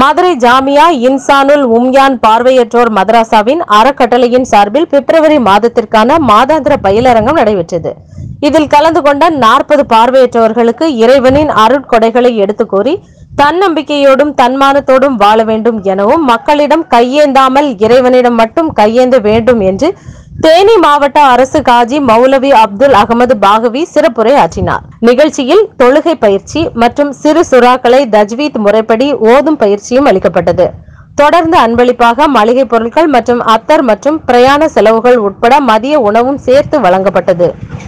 மதுரை ஜாமியா இன்சானுல் உம்யான் பார்வையற்றோர் மதராசாவின் அறக்கட்டளையின் சார்பில் பிப்ரவரி மாதத்திற்கான மாதாந்திர பயிலரங்கம் நடைபெற்றது இதில் கலந்து கொண்ட நாற்பது பார்வையற்றவர்களுக்கு இறைவனின் அருட்கொடைகளை எடுத்துக் கூறி தன்னம்பிக்கையோடும் தன்மானத்தோடும் வாழ வேண்டும் எனவும் மக்களிடம் கையேந்தாமல் இறைவனிடம் மட்டும் கையேந்த வேண்டும் என்று தேனி மாவட்ட அரசு காஜி மௌலவி அப்துல் அகமது பாகவி சிறப்புரை ஆற்றினார் நிகழ்ச்சியில் தொழுகை பயிற்சி மற்றும் சிறு சுறாக்களை தஜ்வீத் முறைப்படி ஓதும் பயிற்சியும் அளிக்கப்பட்டது தொடர்ந்து அன்பளிப்பாக மளிகை பொருட்கள் மற்றும் அத்தர் மற்றும் பிரயாண செலவுகள் உட்பட மதிய உணவும் சேர்த்து வழங்கப்பட்டது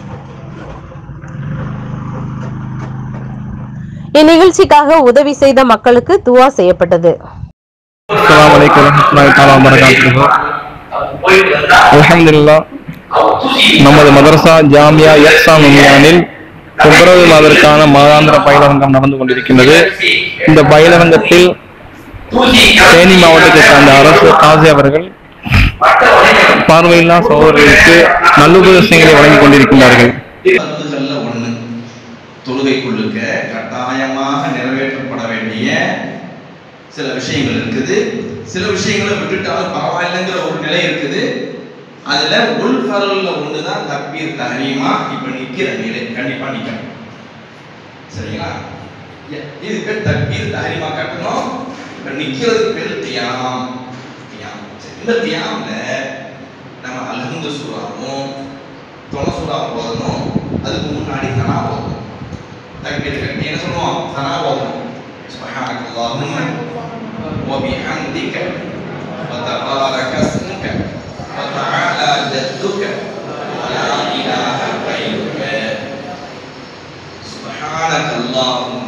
இந்நிகழ்ச்சிக்காக உதவி செய்த மக்களுக்கு துவா செய்யப்பட்டது السلام عليكم ورحمة الله تعالى وبركاته அல்ஹம்துலில்லாஹ் நமது மதரசா ஜாமியா எக்ஸாம் உமியானில் பிப்ரவரி மாதத்திற்கான மாதாந்திர பயிலரங்கம் நடந்து கொண்டிருக்கின்றது இந்த பயிலரங்கத்தில் தேனி மாவட்டத்தை சார்ந்த அரசு காசி அவர்கள் பார்வையில்லா சகோதரர்களுக்கு நல்லுபதேசங்களை வழங்கிக் கொண்டிருக்கின்றார்கள் பத்துகள்ல ஒண்ணு தொழுகைக்குள்ளுக்க கட்டாயமாக நிறைவேற்றப்பட வேண்டிய சில விஷயங்கள் இருக்குது சில விஷயங்களை விட்டுட்டாலும் பரவாயில்லைங்கிற ஒரு நிலை இருக்குது அதுல உள் ஃபரல்ல ஒண்ணுதான் தக்பீர் தஹரீமா இப்ப நிக்கிற நிலை கண்டிப்பா நிக்கணும் சரிங்களா எ- இது பேர் தக்பீர் தஹரீமா கட்டணும் இப்ப நிக்கிறது பேர் தியானம் தியானம் சரி, இந்த தியானம்ல நம்ம அல்ஹம்து சூறாவும் தொலை சூறா போடணும் அதுக்கு முன்னாடி தனா போடணும் தக்பீர் கட்டி என்ன சொல்லுவோம் தனா போடணும் சுப்ஹானக அல்லாஹும்ம وبحمدك وتبارك اسمك وتعالى جدك ولا إله غيرك سبحانك اللهم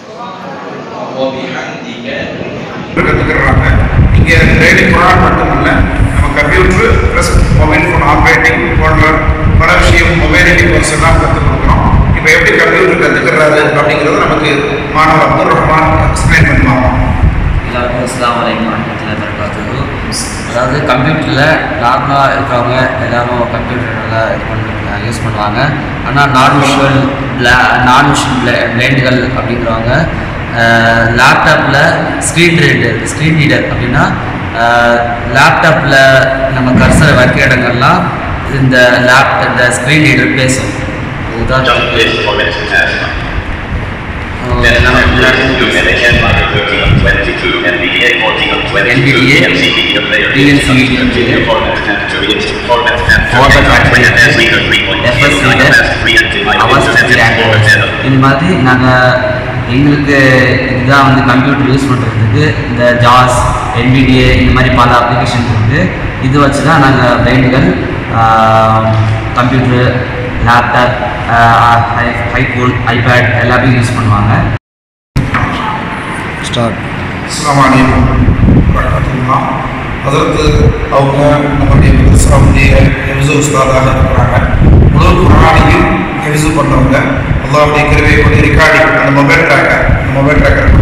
وبحمدك கற்றுக்கிறாங்க இங்கே ரேடி குரான் மட்டுமல்ல நம்ம computer plus mobile phone operating போன்ற பல விஷயம் மொபைலிட்டி கோர்ஸ் எல்லாம் கற்றுக் கொடுக்குறோம் இப்போ எப்படி கம்ப்யூட்டர் கற்றுக்கிறாரு அப்படிங்கிறது நமக்கு மாணவர் அப்துல் ரஹ்மான் எக்ஸ்பிளைன் பண்ணுவாங்க எல்லாருக்கும் அஸ்லாம் வலைக்கம் வரமத்துல்லாஹி வரகாத்துஹு அதாவது கம்ப்யூட்டரில் நார்மலாக இருக்கிறவங்க எல்லாரும் கம்ப்யூட்டரில் இது பண்ணி யூஸ் பண்ணுவாங்க ஆனால் நான் விஷுவல் நான் விஷுவல் பிளைண்டுகள் அப்படிங்கிறவங்க லேப்டாப்பில் ஸ்க்ரீன் ரீடர் ஸ்க்ரீன் ரீடர் அப்படின்னா லேப்டாப்பில் நம்ம கர்சரை வைக்கிற இடங்கள்லாம் இந்த லேப் இந்த ஸ்க்ரீன் ரீடர் பேசும் இதுதான் Just this for minutes and half. Ah Then நம்ம number முன்னாடி two, Medicaid number 13 of 22, NVDA 14 of 22, NVDA, MCV of layer DNCV, continue format and to reach format and Format format and and as leader 3.0, FS leader, ours இந்த மாதிரி நாங்கள் எங்களுக்கு இதுதான் வந்து computer use பண்ணுறதுக்கு இந்த ஜாஸ் NVDA இந்த மாதிரி பல அப்ளிகேஷன் இருக்குது இது வச்சு தான் நாங்கள் பிரெயின்கள் கம்ப்யூட்டர் லேப்டாப் ஐஃபோன் ஐபேட் எல்லாமே யூஸ் பண்ணுவாங்க ஸ்டார்ட் அஸ்ஸலாமு அலைக்கும் வரஹ்மத்துல்லாஹ் அதற்கு அவங்க நம்முடைய மதரசாவுடைய ஹெஃபிசு உஸ்தாதாக இருக்கிறாங்க முழு குரானையும் ஹெஃபிசு பண்ணவங்க அல்லாஹ்வுடைய கிருபையை கொண்டு ரெக்கார்டிங் அந்த மொபைல் ட்ராக்கர் அந்த மொபைல் ட்ராக்கர்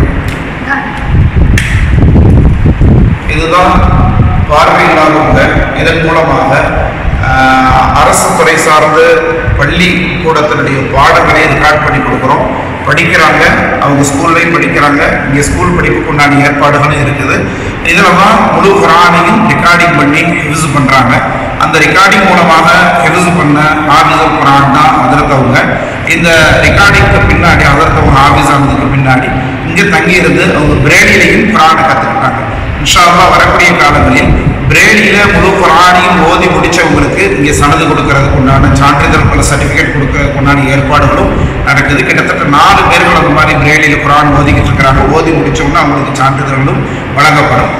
இதுதான் பார்வை இல்லாதவங்க இதன் மூலமாக ஆஹ், அரசு துறை சார்ந்து பள்ளி கூடத்தினுடைய பாடங்களை ரெக்கார்ட் பண்ணி கொடுக்குறோம் படிக்கிறாங்க அவங்க ஸ்கூல்லையும் படிக்கிறாங்க இங்கே ஸ்கூல் படிப்புக்கு உண்டான ஏற்பாடுகளும் இருக்குது இதில் தான் முழு குரானையும் ரெக்கார்டிங் பண்ணி யூஸ் பண்ணுறாங்க அந்த ரெக்கார்டிங் மூலமாக யூஸ் பண்ண ஹாஃபிஸ் குரான் தான் அதற்கு அவங்க இந்த ரெக்கார்டிங்க்கு பின்னாடி அதற்கு அவங்க ஹாஃபிஸ் ஆனதுக்கு பின்னாடி இங்கே தங்கி இருந்து அவங்க பிரேடிலையும் குரானை கற்றுக்கிட்டாங்க இன்ஷா அல்லாஹ் வரக்கூடிய காலங்களில் பிரேடியில முழு குரானையும் ஓதி முடிச்சவங்களுக்கு இங்கே சனது கொடுக்கறதுக்கு உண்டான சான்றிதழ் பல சர்டிஃபிகேட் கொடுக்கறதுக்கு உண்டான ஏற்பாடுகளும் நடக்குது கிட்டத்தட்ட நாலு பேர்கள் அந்த மாதிரி பிரேடியில் குரான் ஓதிக்கிட்டு இருக்கிறாங்க ஓதி முடிச்சவங்க அவங்களுக்கு சான்றிதழ்களும் வழங்கப்படும்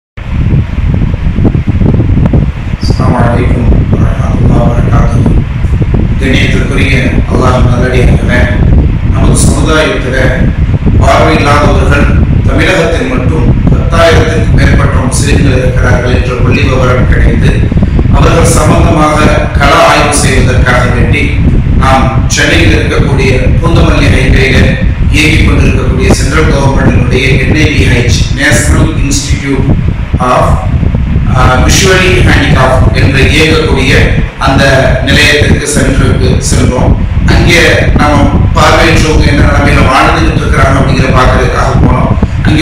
அஸ்ஸலாமு அலைக்கும் வரஹ்மத்துல்லாஹி வபரகாத்துஹு. கண்ணியத்திற்குரிய அல்லாஹ் நல்லடியார்களே நமது சமுதாயத்தில் பார்வையில்லாதவர்கள் தமிழகத்தில் மட்டும் பத்தாயிரத்திற்கு மேற்பட்ட முஸ்லிம்கள் இருக்கிறார்கள் என்ற புள்ளி விவரம் கிடைத்து அவர்கள் சம்பந்தமாக கள ஆய்வு செய்வதற்காக வேண்டி நாம் சென்னையில் இருக்கக்கூடிய பூந்தமல்லி ஹைவேல இயங்கிக் கொண்டிருக்கக்கூடிய சென்ட்ரல் கவர்மெண்டினுடைய NIPH national institute of visually handicap என்று இயங்கக்கூடிய அந்த நிலையத்திற்கு சென்று செல்றோம் அங்கே நம்ம பார்வையற்றவங்க என்ன நிலைமையில வாழ்ந்துகிட்டு இருக்கிறாங்க அப்படிங்கிற பார்க்கறதுக்காக போனோம் அங்கே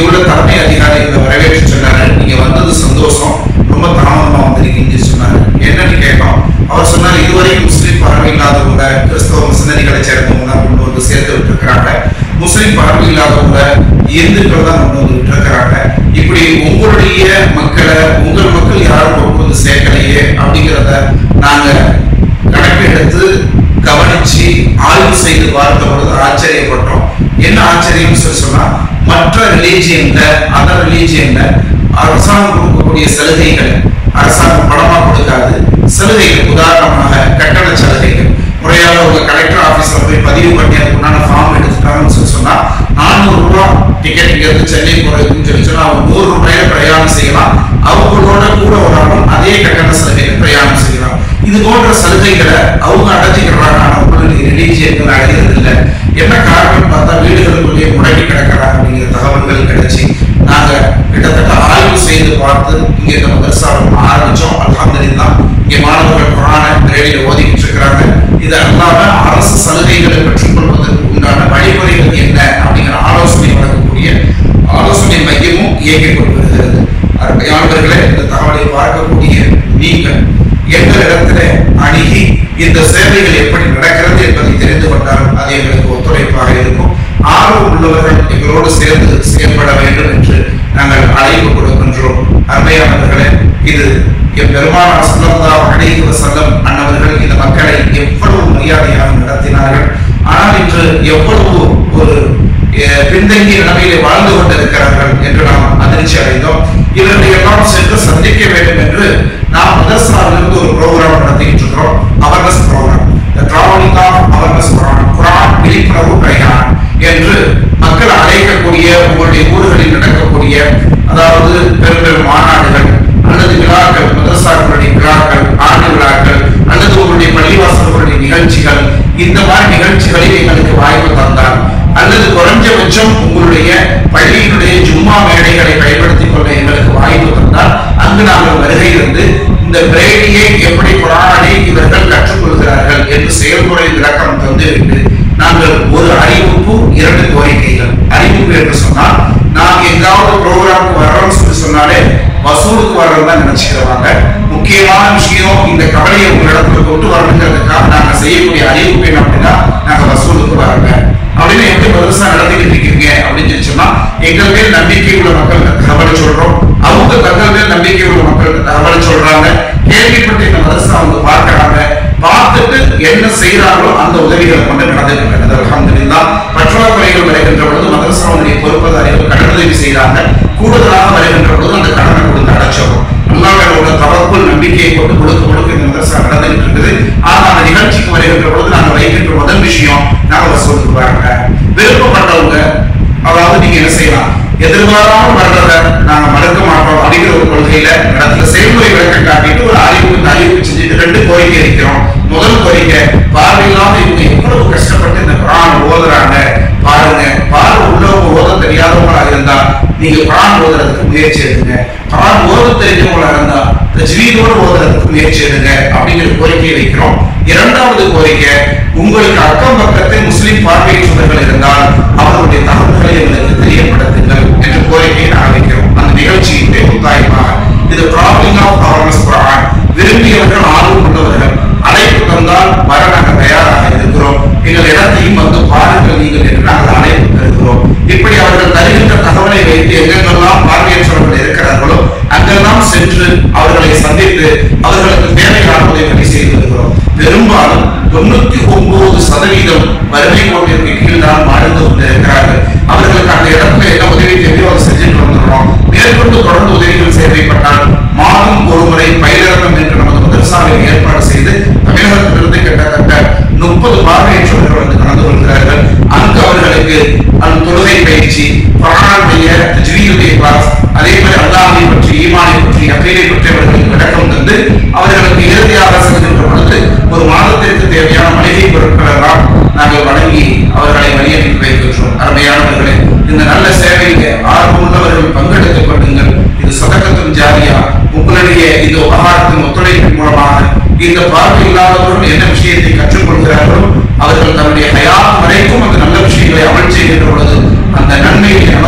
உள்ள தலைமை அதிகாரி இதை வரவேற்று சொன்னாரு நீங்க வந்தது சந்தோஷம் ரொம்ப தாமதமா வந்திருக்கீங்க சொன்னாரு என்னன்னு கேட்டோம் அவர் சொன்னார் இதுவரைக்கும் முஸ்லீம் பார்வை இல்லாதவங்க கிறிஸ்தவ மிஷனரிகளை சேர்ந்தவங்க தான் கொண்டு வந்து சேர்த்து விட்டுருக்கிறாங்க முஸ்லீம் பார்வை இல்லாதவங்க இந்துக்கள் தான் கொண்டு வந்து விட்டுருக்கிறாங்க இப்படி உங்களுடைய மக்களை உங்கள் மக்கள் யாரும் கொண்டு வந்து சேர்க்கலையே அப்படிங்கிறத நாங்க கணக்கு எடுத்து கவனிச்சு ஆய்வு செய்து பார்த்த பொழுது ஆச்சரியப்பட்டோம் என்ன ஆச்சரியம் சொல்லி சொன்னா மற்ற ரிலீஜியன்ல அதர் ரிலீஜியன்ல அரசாங்கம் கொடுக்கக்கூடிய சலுகைகள் அரசாங்கம் பணமா கொடுக்காது சலுகைகள் உதாரணமாக கட்டண சலுகைகள் முறையாக உங்க கலெக்டர் ஆபீஸ்ல போய் பதிவு பண்ணி அதுக்கு உண்டான ஃபார்ம் எடுத்துட்டாங்கன்னு சொல்லி சொன்னா நானூறு ரூபாய் டிக்கெட் இங்க இருந்து சென்னை போறதுன்னு சொல்லி சொன்னா அவங்க நூறு ரூபாயில பிரயாணம் செய்யலாம் அவங்களோட கூட ஒரு ஆளும் அதே கட்டண சலுகையில பிரயாணம் செய்யலாம் இது போன்ற சலுகைகளை அவங்க அடைஞ்சிக்கிறாங்க ஆனா உங்களுடைய ரிலீஜியன்கள் அடைகிறது இல்லை என்ன காரணம் பார்த்தா வீடுகளுக்குள்ளேயே முடங்கி கிடக்கிறாங்க அப்படிங்கிற தகவல்கள் கிடைச்சி நாங்க கிட்டத்தட்ட ஆய்வு செய்து பார்த்து இங்க இந்த மதரசாவை ஆரம்பிச்சோம் அல்ஹம்துலில்லாஹ் இங்க மாணவர்கள் குரானை ரேடியோ ஓதிக்கிட்டு இருக்கிறாங்க இது அல்லாம அரசு சலுகைகளை பெற்றுக்கொள்வதற்கு உண்டான வழிமுறைகள் என்ன அப்படிங்கிற ஆலோசனை வழங்கக்கூடிய ஆலோசனை மையமும் இயங்கிக் கொண்டு வருகிறது அருமையானவர்களே இந்த தகவலை பார்க்கக்கூடிய நீங்கள் எங்கள் இடத்துல அணுகி இந்த சேவைகள் எப்படி நடக்கிறது என்பதை தெரிந்து கொண்டால் அது எங்களுக்கு ஒத்துழைப்பாக இருக்கும் ஆர்வம் உள்ளவர்கள் எங்களோடு சேர்ந்து செயல்பட வேண்டும் என்று நாங்கள் அழைப்பு கொடுக்கின்றோம் அருமையானவர்களே இது என் பெருமானார் சல்லல்லாஹு அலைஹி வஸல்லம் அன்னவர்கள் இந்த மக்களை எவ்வளவு மரியாதையாக நடத்தினார்கள் ஆனால் இன்று எவ்வளவு ஒரு அஹ், பின்தங்கிய நிலைமையிலே வாழ்ந்து கொண்டிருக்கிறார்கள் என்று நாம் அதிர்ச்சி அடைந்தோம் இவர்களை எல்லாம் சென்று சந்திக்க வேண்டும் என்று நாம் மதரசாவிலிருந்து ஒரு ப்ரோக்ராம் நடத்திட்டு இருக்கிறோம் awareness program travelling of awareness Quran Quran விழிப்புணர்வு பிரயாணம் என்று மக்கள் அழைக்கக்கூடிய உங்களுடைய ஊர்களில் நடக்கக்கூடிய அதாவது பெரும் பெரும் மாநாடுகள் அல்லது விழாக்கள் மதரசாக்களுடைய விழாக்கள் ஆண்டு விழாக்கள் அல்லது உங்களுடைய பள்ளிவாசல்களுடைய நிகழ்ச்சிகள் இந்த மாதிரி நிகழ்ச்சிகளில் எங்களுக்கு வாய்ப்பு தந்தால் அல்லது குறைஞ்சபட்சம் உங்களுடைய பள்ளியினுடைய ஜும்மா மேடைகளை பயன்படுத்திக் கொள்ள எங்களுக்கு வாய்ப்பு தந்தால் அங்கு நாங்கள் வருகை இருந்து இந்த பிரேடியை எப்படி குரானை இவர்கள் கற்றுக்கொள்கிறார்கள் என்று செயல்முறை விளக்கம் தந்துவிட்டு நாங்கள் ஒரு அறிவிப்பு இரண்டு கோரிக்கைகள் அறிவிப்பு என்று சொன்னால் நாம் எங்காவது ப்ரோக்ராமுக்கு வர்றோம்னு சொல்லி சொன்னாலே வசூலுக்கு வர்றோம் தான் நினைச்சுக்கிறாங்க முக்கியமான விஷயம் இந்த கவலையை உங்க இடத்துல கொண்டு வரணுங்கிறதுக்காக நாங்க செய்யக்கூடிய அறிவிப்பு என்ன அப்படின்னா நாங்க வசூலுக்கு வரங்க அப்படின்னு எப்படி பெருசா நடத்திக்கிட்டு இருக்கீங்க அப்படின்னு சொல்லி சொன்னா எங்கள் மேல் நம்பிக்கை உள்ள மக்கள் தகவலை சொல்றோம் அவங்க தங்கள் மேல் நம்பிக்கை உள்ள மக்கள் தகவலை சொல்றாங்க கேள்விப்பட்டு இந்த மதரசா அவங்க பார்க்கறாங்க பார்த்துட்டு என்ன செய்யறாங்களோ அந்த உதவிகளை கொண்டு நடந்துட்டு அல்ஹம்துலில்லாஹ் பற்றாக்குறைகள் வருகின்ற பொழுது மதரசாவுடைய பொறுப்பதாரிகள் கடன் உதவி செய்யறாங்க கூடுதலாக வருகின்ற பொழுது அந்த கடனை கொடுத்து அடைச்சிடும் அல்லாஹ்வோட தவக்குள் நம்பிக்கையை கொண்டு கொடுக்க கொடுக்க இந்த மதரசா நடந்துகிட்டு இருக்குது ஆனா அந்த நிகழ்ச்சிக்கு வருகின்ற பொழுது நாங்க வைக்கின்ற முதல் விஷயம் நாங்க வசூலுக்கு வராங்க விருப்பப்பட்டவங்க அதாவது நீங்க என்ன செய்யலாம் எதிர்பாராமல் வர்றத நாங்க மறுக்க மாட்டோம் அப்படிங்கிற ஒரு கொள்கையில நடத்துல செயல்முறை விளக்கம் காட்டிட்டு ஒரு அறிவிப்பு இந்த அறிவிப்பு செஞ்சுட்டு ரெண்டு கோரிக்கை இருக்கிறோம் முதல் கோரிக்கை பார்வையில்லாம இவங்க எவ்வளவு கஷ்டப்பட்டு இந்த குரான் ஓதுறாங்க பாருங்க பார்வை உள்ளவங்க ஓத தெரியாதவங்களா இருந்தா நீங்க குரான் ஓதுறதுக்கு முயற்சி எடுங்க குரான் ஓத தெரிஞ்சவங்களா இருந்தா தஜ்வீதோடு ஓதுறதுக்கு முயற்சி எடுங்க அப்படிங்கிற கோரிக்கையை வைக்கிறோம் இரண்டாவது கோரிக்கை உங்களுக்கு அக்கம் பக்கத்தில் முஸ்லிம் பார்வையற்றவர்கள் இருந்தால் அவர்களுடைய தகவல்களை எங்களுக்கு தெரியப்படுத்துங்கள் என்ற கோரிக்கையை நாங்கள் வைக்கிறோம் அந்த நிகழ்ச்சியின் முத்தாய்ப்பாக இது ப்ராப்ளிங் ஆஃப் அவேர்னஸ் குரான் விரும்பியவர்கள் ஆர்வம் உள்ளவர்கள் அழைப்பு தந்தால் வர நாங்கள் தயாராக இருக்கிறோம் எங்கள் இடத்தையும் வந்து பாருங்கள் நீங்கள் என்று நாங்கள் அழைப்பு தருகிறோம் இப்படி அவர்கள் தருகின்ற தகவலை வைத்து எங்கெங்கெல்லாம் பார்வையற்றவர்கள் இருக்கிறார்களோ அங்கெல்லாம் சென்று அவர்களை சந்தித்து அவர்களுக்கு தேவையான உதவிகளை செய்து வருகிறோம் பெரும்பாலும் தொண்ணூத்தி ஒன்பது சதவீதம் வறுமை கோட்டிற்கு கீழ் தான் வாழ்ந்து கொண்டிருக்கிறார்கள் அவர்களுக்கு அந்த இடத்துல என்ன உதவி தேவையோ அதை செஞ்சுட்டு வந்துடுறோம் மேற்கொண்டு தொடர்ந்து உதவிகள் தேவைப்பட்டால் மாதம் ஒரு முறை பயிரிறக்கம் என்று நமது மதரசாவில் ஏற்பாடு செய்து தமிழகத்திலிருந்து கிட்டத்தட்ட முப்பது பார்வையற்றவர்கள் வந்து கலந்து கொள்கிறார்கள் அங்கு அவர்களுக்கு அந்த தொழுகை பயிற்சி குரானுடைய ஜீவியுடைய கிளாஸ் அதே மாதிரி அல்லாஹை பற்றி ஈமானை பற்றி அக்கீரை பற்றி அவர்களுக்கு விளக்கம் தந்து அவர்களுக்கு இறுதியாக செல்கின்ற பொழுது ஒரு மாதத்திற்கு தேவையான மளிகை பொருட்கள் எல்லாம் நாங்கள் வழங்கி அவர்களை வழியனுப்பி வைக்கின்றோம் அருமையானவர்களே இந்த நல்ல சேவையில ஆர்வம் உள்ளவர்கள் பங்கெடுத்துக் கொள்ளுங்கள் இது சதக்கத்தும் ஜாரியா உங்களுடைய இந்த உபகாரத்தின் ஒத்துழைப்பின் மூலமாக இந்த பார்வை இல்லாதவர்கள் என்ன விஷயத்தை கற்றுக்கொள்கிறார்களோ அவர்கள் தன்னுடைய ஹயாத் வரைக்கும் அந்த நல்ல விஷயங்களை அமல் செய்கின்ற பொழுது அந்த நன்மையை நமக்கு பங்கு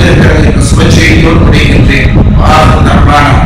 வந்திருக்கிறது என்ற சுப செய்தியோடு முடிக்கின்றேன் வாஹ் தர்பானா